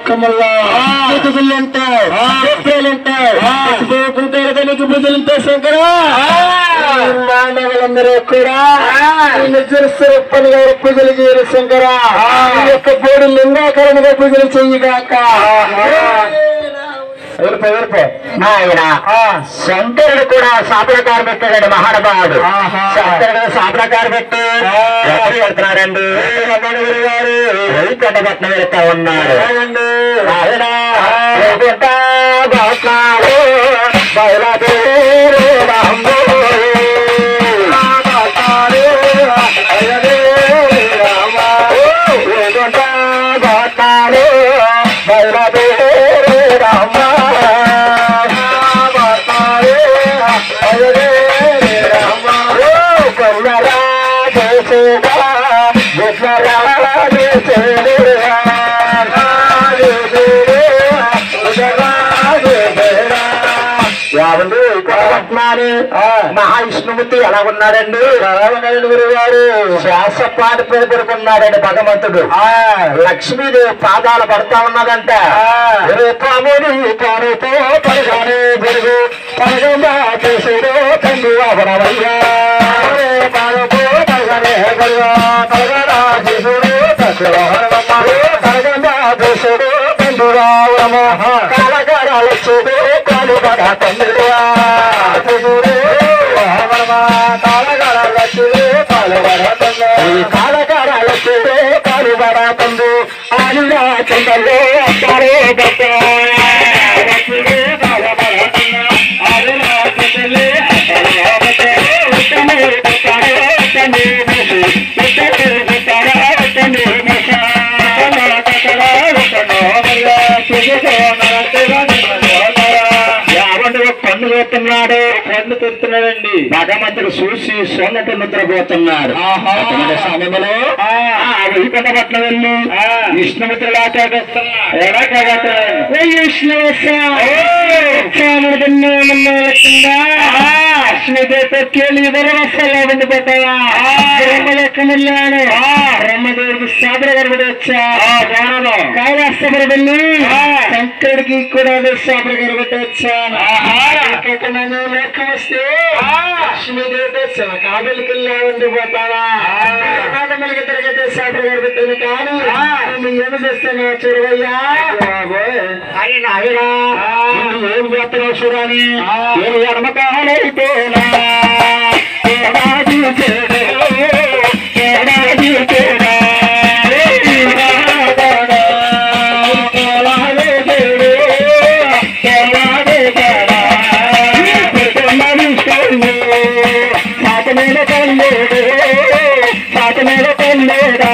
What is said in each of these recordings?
పక్కమల్లా ముతుగులు ఉంటాయి చెప్పేలు ఉంటాయి కుంటారు బుద్ధులు ఉంటాయి శంకర మానవులందరూ కూడా నిజర స్వరూపని గారు పూజలు చేయరు శంకర ఈ యొక్క బోడు లింగాకరణగా పూజలు చెయ్యగాక వెళ్ళిపో వెళ్ళిపో ఆయన శంకరుడు కూడా సాపలకారు పెట్టాడు మహానుభావుడు ఆహా. శంకరుడు సాపలకారు పెట్టి ఎక్కడికి వెళ్తున్నారండి కొండపట్నం వెళ్తా ఉన్నాడు ఆయన వైకుంఠ గోత్రాలు బయలుదేరు రాము. వైకుంఠ గోత్రాలు బయలుదేరు రాము. యావండి పరమాత్మాని మహావిష్ణుమూర్తి ఎలా ఉన్నాడండి గురువారు శ్వాసపాటి మీద పడుకున్నాడండి భగవంతుడు లక్ష్మీదేవి పాదాలు పడతా ఉన్నదంట రూపముని కొనుతో పరగానే పెరుగు పరగమా చేసుడు తండ్రి అవరవయ్యా పాదతో పరగనే పెరుగు పరగరా చేసుడు తండ్రి అవరవమ్మ పరగమా చేసుడు తండ్రి రావరమ కాలగారాల చూడు కాలుగడ తండ్రి చేసుడు కాలగారాల చూడు కాలుగడ తండ్రి ఈ కాలగారాల చూడు కాలుగడ తండ్రి ఆలిరా చంద్రలో అత్తారే గట్ట కన్ను పోతున్నాడు కన్ను తెరుతున్నాడండి భగవంతుడు చూసి సోన్నట్టు నిద్రపోతున్నాడు అటువంటి సమయంలో వైకుంఠ పట్ల వెళ్ళి విష్ణుమిత్రులా ఎలా బ్రహ్మదేవుడికి సాదర గర్భుడు వచ్చా కైలాసపురం వెళ్ళి శంకరుడికి కూడా సాదర గర్భుడు వచ్చాను నన్ను లెక్క వస్తే లక్ష్మీదేవి వచ్చా కాబలికి వెళ్ళా ఉండిపోతావా మనకి తిరగతే సాదర గర్భుడు కానీ నువ్వు ఏమి చేస్తాను చూడవయ్యా అని నాయనా నువ్వు ఏం చేస్తున్నావు చూడని నేను ఎడమకాలైతేనా ఏడాది చేడే ఏడాది చేడా సాతమేల కల్లేడు సాతమేల కల్లేడా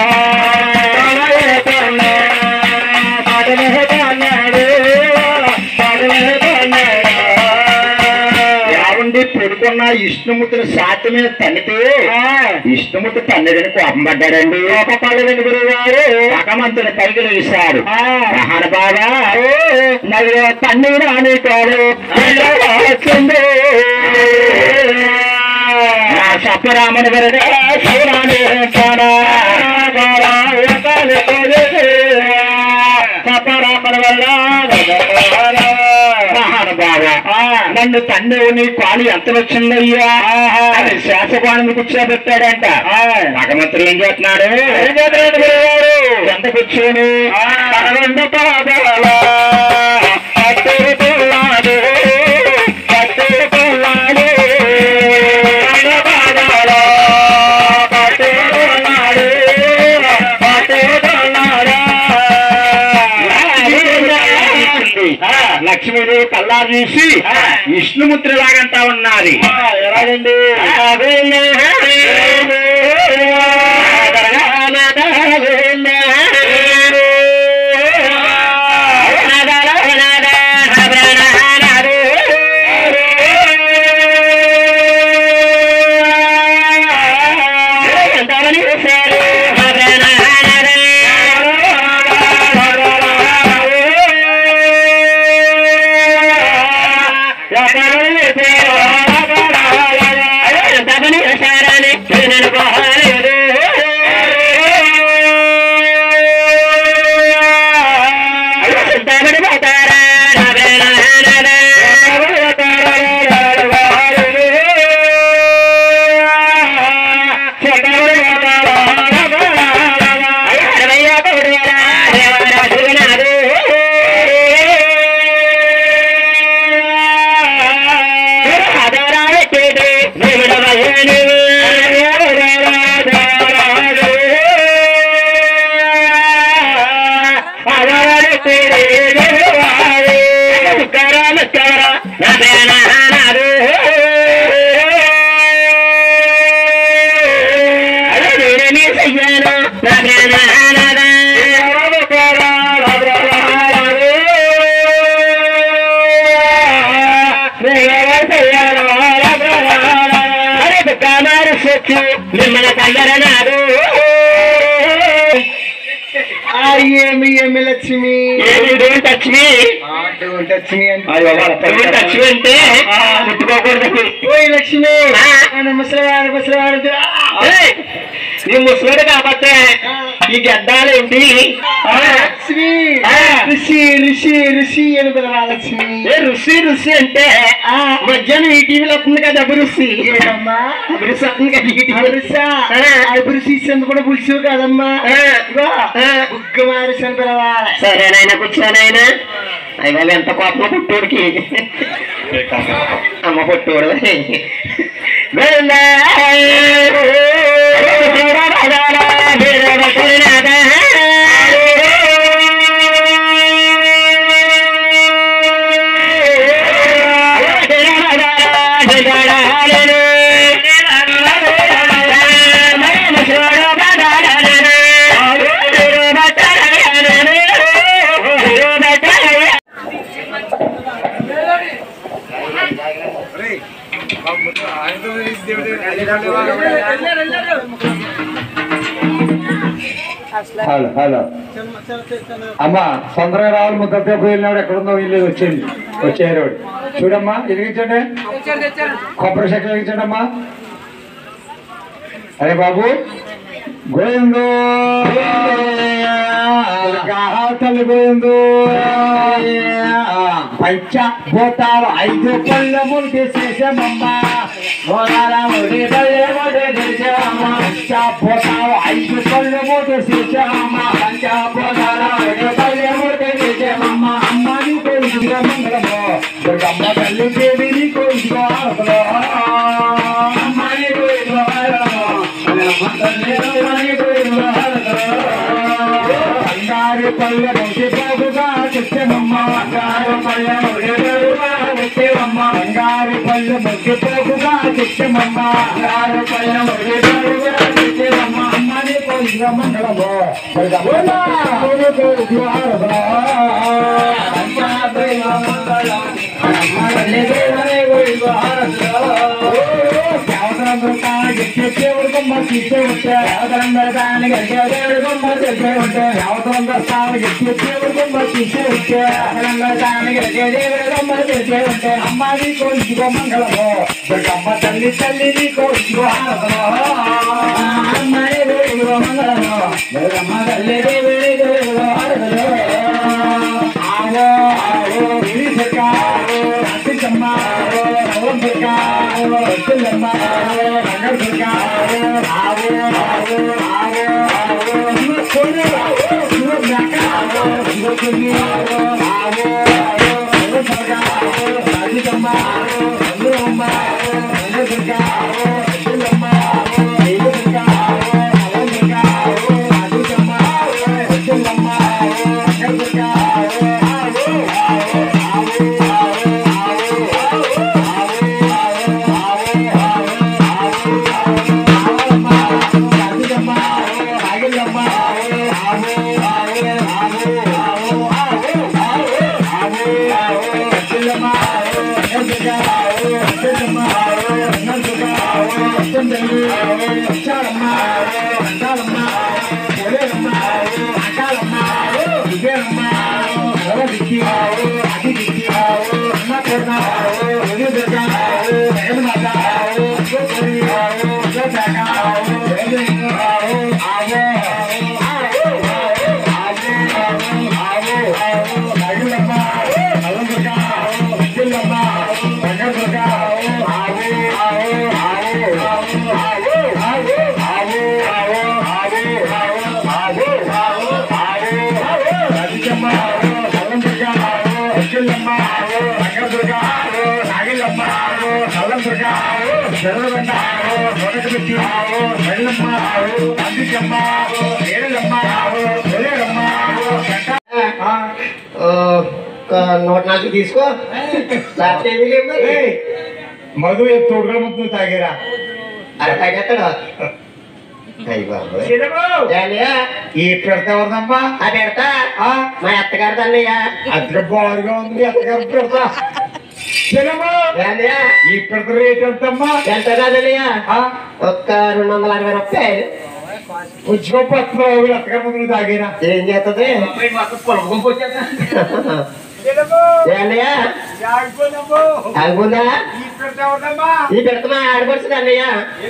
ఏమండి పెడుకున్న ఇష్టముతుని సాతి మీద తన్నితే ఇష్టముతు తన్నదని కోపం పడ్డాడండి కోపపడలేదండి గురువు గారు భగవంతుని పైకి వేశాడు మహానుభావా నవ్వు తన్ని రాని కాడు వచ్చింది నా సప్పరామని వరడే శివరాని కాడా సప్పరామని వల్ల మహానుభావ నన్ను తండ్రి నీ కాలు ఎంత వచ్చిందయ్యా అని శాసపాన్ని కూర్చోబెట్టాడంట భగవంతుడు ఏం చేస్తున్నాడు ఎంత కూర్చొని పదకొండు పాదాల పట్టు పిల్లాడు, పట్టు పిల్లాడు, పాదాల పట్టు పిల్లాడు, పట్టు పిల్లాడు. లక్ష్మీదేవి కల్లా చూసి విష్ణుముద్ర లాగంటా ఉన్నది ఎలాగండి మారు సొచ్చు మిమ్మల్ని కల్లరనాడు ఆ ఏమి ఏమి లక్ష్మి ఏమి don't touch me don't touch me అంటే డోంట్ టచ్ మీ అంటే ముట్టుకోకూడదు ఓయ్ లక్ష్మి ఆయన ముసలివారు ముసలివారు ఏయ్, నీ ముసలుడు కాబట్టి ఈ గడ్డాలు ఏంటి లక్ష్మి ఆ. ఋషి ఋషి ఋషి అని పిలవా లక్ష్మి ఏ ఋషి ఋషి అంటే మధ్యాహ్నం ఈ టీవీలో వస్తుంది కదా అభిరుషి ఏమమ్మా అభిరుషి వస్తుంది కదా ఈ టీవీలో అభిరుషా అభిరుషి ఇచ్చేందుకు కూడా పులుసు కాదమ్మా ఇగో బుగ్గ మారిసి అని పిలవాలి సరేనైనా కూర్చోనైనా అయ్యో ఎంత కోపం పుట్టోడికి అమ్మ పుట్టోడు హలో హలో అమ్మా తొందరగా రావాలి ముద్ద వెళ్ళినాడు ఎక్కడుందో వీళ్ళు వచ్చింది వచ్చారు చూడమ్మా ఎదిగించండి కొబ్బరి చెక్కలు ఎదిగించండి అమ్మా అరే బాబు గోవిందు తల్లి గోవిందు పంచ భూతాలు ఐదు పళ్ళు ముందు చేసామమ్మ గోదాల ముడి ముడి చేసామమ్మ పంచ భూతాలు ఐదు పళ్ళు ముందు చేసామమ్మ పంచ భూతాల ఐదు పళ్ళు ముడి చేసామమ్మ అమ్మ నీ కోరిక మంగళము దుర్గమ్మ తల్లి దేవి నీ కోరిక అమ్మ నీ కోరిక బంగారు పళ్ళ మొగి బాబుగా తెచ్చమమ్మ బంగారు పళ్ళ మొగి బాబుగా తెచ్చమమ్మ బంగారు పళ్ళ మొగి బాబుగా తెచ్చమమ్మ బంగారు పళ్ళ మొగి బాబుగా తెచ్చమమ్మ అమ్మని పోయిన మంగళము అమ్మాది కోరికో మంగళము దుర్గమ్మ తల్లి తల్లి నీకో అమ్మాయి కోరికో మంగళము దుర్గమ్మ తల్లి దేవి ఆవో ఆవో విరి సర్కారో రాతికమ్మ రవం సర్కారో రతులమ్మ రంగర్ సర్కారో ఆవో ఆవో ఆవో ఆవో శివ కోరి ఆవో శివ బ్యాకారో శివ కోరి ఆవో ఆవో ఆవో రవం సర్కారో రాతికమ్మ రతులమ్మ రంగర్ సర్కారో రతులమ్మ దేవ సర్కారో రవం సర్కారో రాతికమ్మ రతులమ్మ రంగర్ సర్కారో ఆవో నూట నాలుగు తీసుకో లేకపోతే ఏమీ లేవు మరి. మధు తోడుగా ముందు తాగిరా అరే తాగేస్తాడు అయ్యి బాబు ఏంటయ్యా? ఈ పెడతా ఉందమ్మా ఆ పెడతా ఆ, మా అత్తగారు తన్నయ్య అద్దె బాగుగా ఉంది అత్తగారు పెడతా చిన్నమ్మా ఏందయ్యా? ఈ పెద్ద రేట్ ఎంతమ్మా ఎంత కాదన్నయ్య ఆ? ఒక్క రెండు వందల అరవై రూపాయలు ఉజ్జోపత్రం ఎత్తగా ముందు తాగినా ఏం చేస్తుంది ఏందయ్యా ఆగిపోందా ఈ పెడతామా ఆడపడుతుంది అన్నయ్య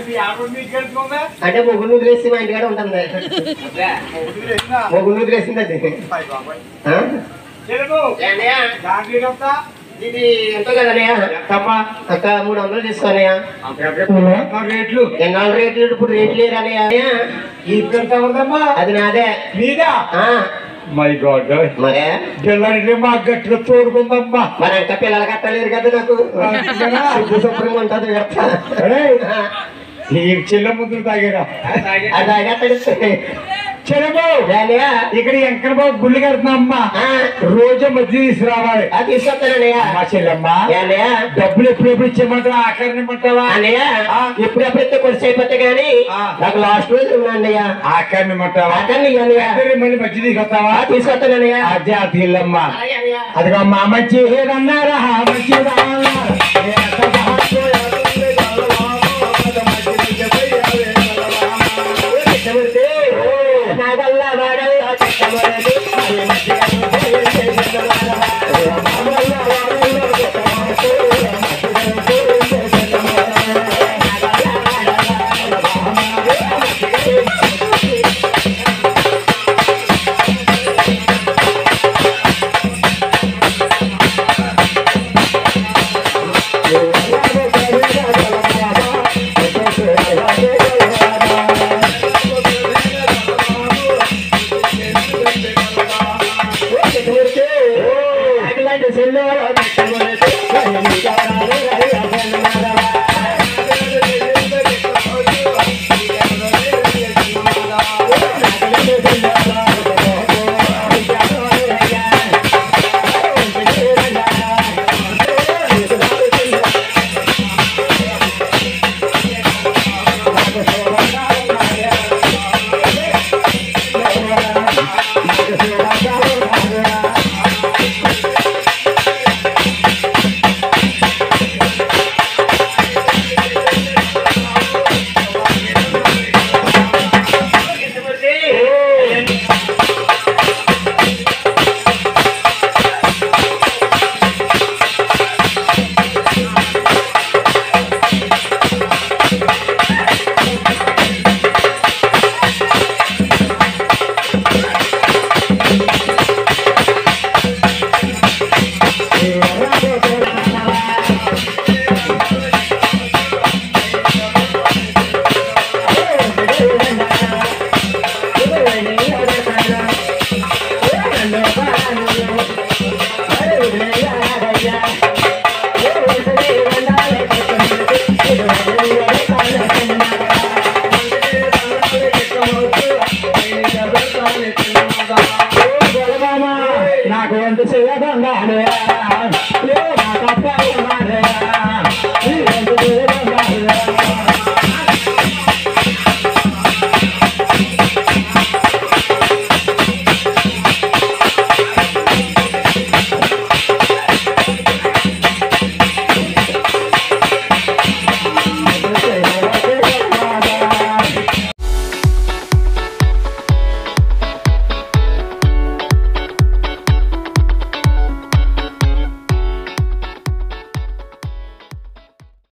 అంటే ముగ్గురు వదిలేసి మా ఇంటికాడ ఉంటుంది ముగ్గురు వదిలేసింది అది ఆ? ఏందయ్యా? ఇది ఎంతో కదన్నయ్య ఎంతమ్మా ఒక మూడు వందలు తీసుకోనయ్యా నా రేట్లు ఎన్నాళ్ళు రేట్లు ఇప్పుడు రేట్లు లేరన్నయ్య ఈ పెడతామా అది నాదే మీదా ఆ, మై గాడ్ మరే పిల్లలకి మా గట్టిగా తోడుకుందమ్మా మరి ఇంకా పిల్లలు కట్టలేరు కదా నాకు అందుకేనా? శుద్ధ శుభ్రంగా ఉంటుంది పెడతా ఏయ్, ఆ, ఈ చిల్ల ముద్దులు తాగిరా అది అగట్టడిస్తే చిన్నబాబు ఏందయ్యా? ఇక్కడ వెంకట బాబు గుళ్ళు కడుతున్నామ్మా ఆ, రోజు మధ్య తీసుకురావాలి ఆ, తీసుకొస్తానన్నయ్య మా చెల్లెమ్మ ఏందయ్య? డబ్బులు ఎప్పుడెప్పుడు ఇచ్చేయమంటావా ఆఖరిని ఇమ్మంటావా అన్నయ్య ఆ. ఎప్పుడెప్పుడు ఎత్తే కొంచెం అయిపోతే గానీ ఆ. నాకు లాస్ట్ రోజు ఉన్నాన్నయ్య ఆఖరిని ఇమ్మంటావా అక్కడిని అన్నయ్య ఇద్దరు మళ్ళీ మధ్య తీసుకొస్తావా ఆ, తీసుకొస్తానన్నయ్య అదే ఆ తీల్లమ్మ అలాగే అన్నయ్య అదిగో మా మంచి ఏదన్నారా మంచిదా